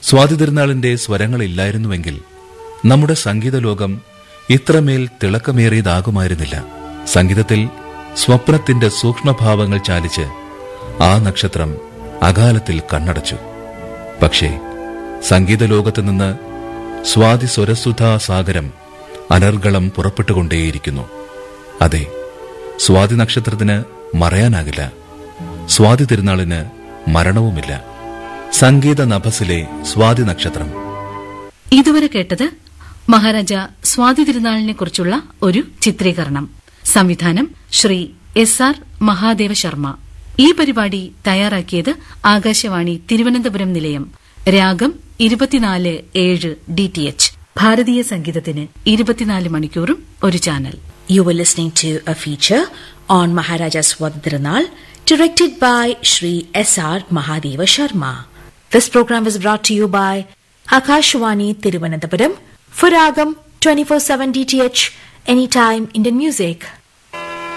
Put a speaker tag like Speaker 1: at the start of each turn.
Speaker 1: സ്വാതി തിരുനാളിന്റെ സ്വരങ്ങളില്ലായിരുന്നുവെങ്കിൽ നമ്മുടെ സംഗീത ലോകം ഇത്രമേൽ തിളക്കമേറിയതാകുമായിരുന്നില്ല സംഗീതത്തിൽ സ്വപ്നത്തിന്റെ സൂക്ഷ്മഭാവങ്ങൾ ചാലിച്ച് ആ നക്ഷത്രം അകാലത്തിൽ കണ്ണടച്ചു പക്ഷേ സംഗീത ലോകത്ത് നിന്ന് സ്വാതി സ്വരസുധാ സാഗരം അനർഗളം പുറപ്പെട്ടുകൊണ്ടേയിരിക്കുന്നു അതെ സ്വാതി നക്ഷത്രത്തിന് മറയാനാകില്ല സ്വാതി തിരുനാളിന് മരണവുമില്ല സംഗീത നഭസിലെ സ്വാതി നക്ഷത്രം
Speaker 2: ഇതുവരെ കേട്ടത് മഹാരാജ സ്വാതി തിരുനാളിനെ കുറിച്ചുള്ള ഒരു ചിത്രീകരണം സംവിധാനം ശ്രീ എസ് ആർ മഹാദേവ ശർമ്മ ഈ പരിപാടി തയ്യാറാക്കിയത് ആകാശവാണി തിരുവനന്തപുരം നിലയം രാഗം ഇരുപത്തിനാല് ഏഴ് ഡി ടി എച്ച് ഭാരതീയ സംഗീതത്തിന് ഇരുപത്തിനാല് മണിക്കൂറും ഒരു channel
Speaker 3: You were listening to a feature on Maharaja Swadhiranal directed by Shri S.R. Mahadeva Sharma. This program was brought to you by Akashwani Tiruvananthapuram for Ragam 24-7 DTH Anytime Indian Music.